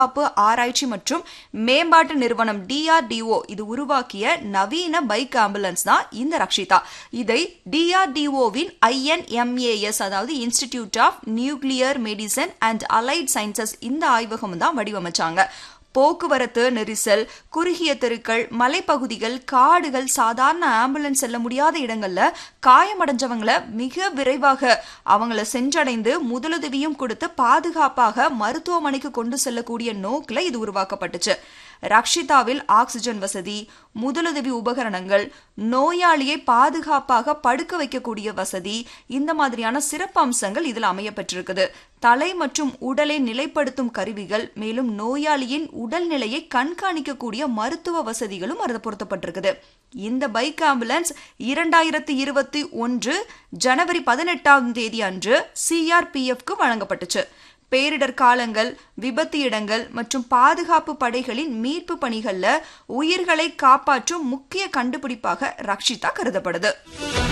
பாதுகாப்பு ஆராய்ச்சி மற்றும் மேம்பாட்டு நிறுவனம் டிஆர்டிஓ இது உருவாக்கிய நவீன பைக் ஆம்புலன்ஸ் தான் இந்த ரக்ஷிதா இதை டிஆர்டிஓவின் ஐஎன்எம்ஏஎஸ் அதாவது institute of nuclear medicine and allied sciences இந்த ஆய்வகம் தான் வடிவமைச்சாங்க போக்குவரத்து நெரிசல் குறுகிய தெருக்கள் மலைப்பகுதிகள் காடுகள் சாதாரண ஆம்புலன்ஸ் செல்ல முடியாத இடங்கள்ல காயமடைஞ்சவங்கள மிக விரைவாக அவங்கள சென்றடைந்து முதலுதவியும் கொடுத்து பாதுகாப்பாக மருத்துவமனைக்கு கொண்டு செல்லக்கூடிய நோக்கில் இது உருவாக்கப்பட்டுச்சு ரக்ஷிதாவில் ஆக்சிஜன் வசதி முதலுதவி உபகரணங்கள் நோயாளியை பாதுகாப்பாக படுக்க வைக்கக்கூடிய வசதி இந்த மாதிரியான சிறப்பு அம்சங்கள் இதில் அமையப்பட்டிருக்குது தலை மற்றும் உடலை நிலைப்படுத்தும் கருவிகள் மேலும் நோயாளியின் உடல்நிலையை கண்காணிக்கக்கூடிய மருத்துவ வசதிகளும் அது பொருத்தப்பட்டிருக்குது இந்த பைக் ஆம்புலன்ஸ் இரண்டாயிரத்தி இருபத்தி ஒன்று ஜனவரி பதினெட்டாம் தேதி அன்று சிஆர்பிஎஃப்க்கு வழங்கப்பட்டுச்சு பேரிடர் காலங்கள் விபத்து இடங்கள் மற்றும் பாதுகாப்பு படைகளின் மீட்பு பணிகள்ல உயிர்களை காப்பாற்றும் முக்கிய கண்டுபிடிப்பாக ரக்ஷிதா கருதப்படுது